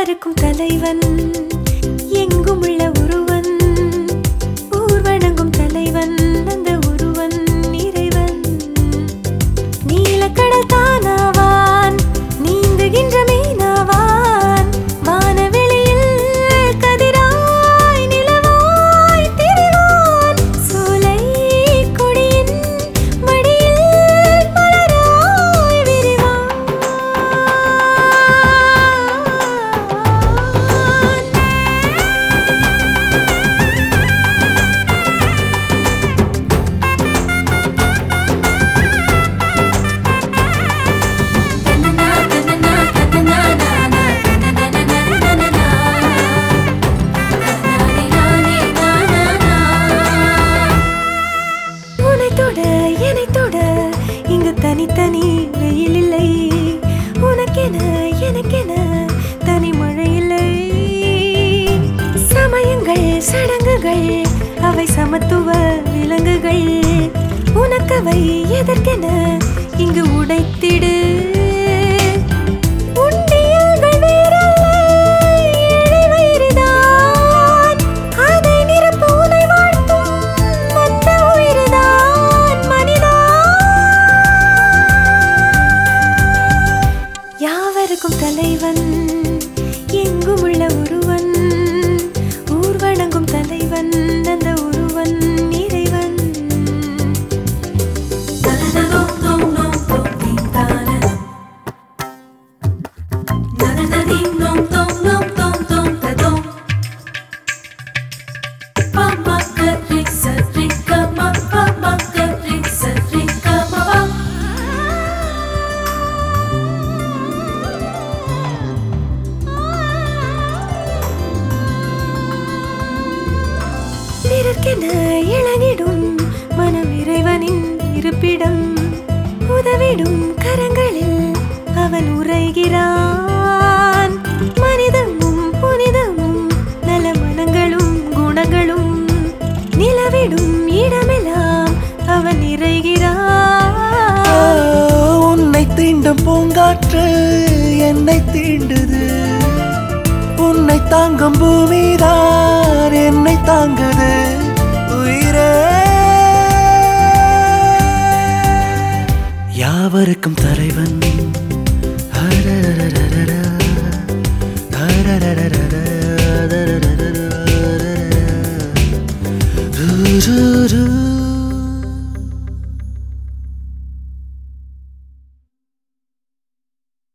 யாவருக்கும் தலைவன் எங்கும் உள்ள ஒருவன் ஊர் வணங்கும் தலைவன் அந்த ஒருவன் இறைவன் நீலக்கடல் தானாவான் நீந்துகின்ற மீனாவான் வானவெளியில் கதிராய் நிலவாய் திரிவான் சோலை கொடியின் மடியில் மலராய் விரிவான் உன்னை தொட என்னை தொட இங்கு தனித்தனி வெயில் இல்லை உனக்கென எனக்கென தனி மழை இல்லை சமயங்கள் சடங்குகள் அவை சமத்துவ விலங்குகள் உனக்கவை எதற்கென இங்கு உடைத்திடு உண்டியல்கள் வேறல்ல, ஏழை வயிறுதான். அதை நிரப்ப உன்னை வாழ்த்தும் மொத்த உயிர்தான் மனிதா. யாவருக்கும் தலைவன் எங்கும் உள்ள ஒருவன் ஊர் வணங்கும் தலைவன் அந்த ஒருவன் இறைவன் பிறர்க்கென இழங்கிடும் மனம் இறைவனின் இருப்பிடம் உதவிடும் கரங்களில் அவன் உரைகிறான் மனிதமும் புனிதமும் நல மனங்களும் குணங்களும் நிலவிடும் இடமெல்லாம் அவன் நிறைகிறான் உன்னை தீண்டும் பூங்காற்று என்னை தீண்டுது உன்னை தாங்கும் பூமிதான் என்னை தாங்குது உயிரே யாவருக்கும் தலைவன் அரரரரரரா, அரரரரரரா, ரு, ரு, ரு.